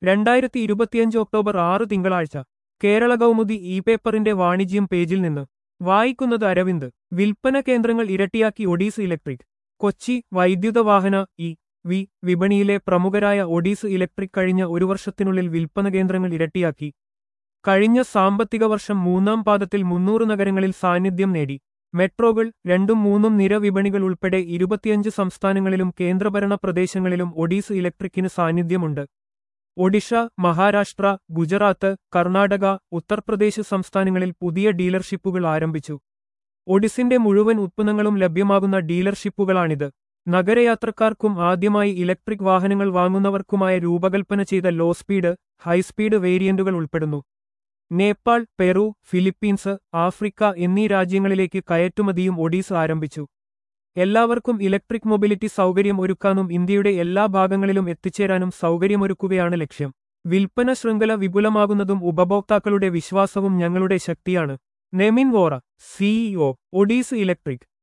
രണ്ടായിരത്തി ഇരുപത്തിയഞ്ച് ഒക്ടോബർ ആറ് തിങ്കളാഴ്ച കേരള കൗമുദി ഇ പേപ്പറിന്റെ വാണിജ്യം പേജിൽ നിന്ന് വായിക്കുന്നത് അരവിന്ദ് വിൽപ്പന കേന്ദ്രങ്ങൾ ഇരട്ടിയാക്കി ഒഡീസ് ഇലക്ട്രിക് കൊച്ചി വൈദ്യുത വാഹന ഇ വി വിപണിയിലെ പ്രമുഖരായ ഒഡീസ് ഇലക്ട്രിക് കഴിഞ്ഞ ഒരു വർഷത്തിനുള്ളിൽ വിൽപ്പന കേന്ദ്രങ്ങൾ ഇരട്ടിയാക്കി കഴിഞ്ഞ സാമ്പത്തിക വർഷം മൂന്നാം പാദത്തിൽ മുന്നൂറ് നഗരങ്ങളിൽ സാന്നിധ്യം നേടി മെട്രോകൾ രണ്ടും മൂന്നും നിര വിപണികൾ ഉൾപ്പെടെ ഇരുപത്തിയഞ്ച് സംസ്ഥാനങ്ങളിലും കേന്ദ്രഭരണ പ്രദേശങ്ങളിലും ഒഡീസ് ഇലക്ട്രിക്കിന് സാന്നിധ്യമുണ്ട് ഒഡീഷ മഹാരാഷ്ട്ര ഗുജറാത്ത് കർണാടക ഉത്തർപ്രദേശ് സംസ്ഥാനങ്ങളിൽ പുതിയ ഡീലർഷിപ്പുകൾ ആരംഭിച്ചു ഒഡിസിന്റെ മുഴുവൻ ഉത്പന്നങ്ങളും ലഭ്യമാകുന്ന ഡീലർഷിപ്പുകളാണിത് നഗരയാത്രക്കാർക്കും ആദ്യമായി ഇലക്ട്രിക് വാഹനങ്ങൾ വാങ്ങുന്നവർക്കുമായ രൂപകൽപ്പന ചെയ്ത ലോ സ്പീഡ് ഹൈസ്പീഡ് വേരിയന്റുകൾ ഉൾപ്പെടുന്നു നേപ്പാൾ പെറു ഫിലിപ്പീൻസ് ആഫ്രിക്ക എന്നീ രാജ്യങ്ങളിലേക്ക് കയറ്റുമതിയും ഒഡീസ് ആരംഭിച്ചു എല്ലാവർക്കും ഇലക്ട്രിക് മൊബിലിറ്റി സൗകര്യം ഒരുക്കാനും ഇന്ത്യയുടെ എല്ലാ ഭാഗങ്ങളിലും എത്തിച്ചേരാനും സൗകര്യമൊരുക്കുകയാണ് ലക്ഷ്യം വിൽപ്പന ശൃംഖല വിപുലമാകുന്നതും ഉപഭോക്താക്കളുടെ വിശ്വാസവും ഞങ്ങളുടെ ശക്തിയാണ് Nemin Vora CEO Odysse electric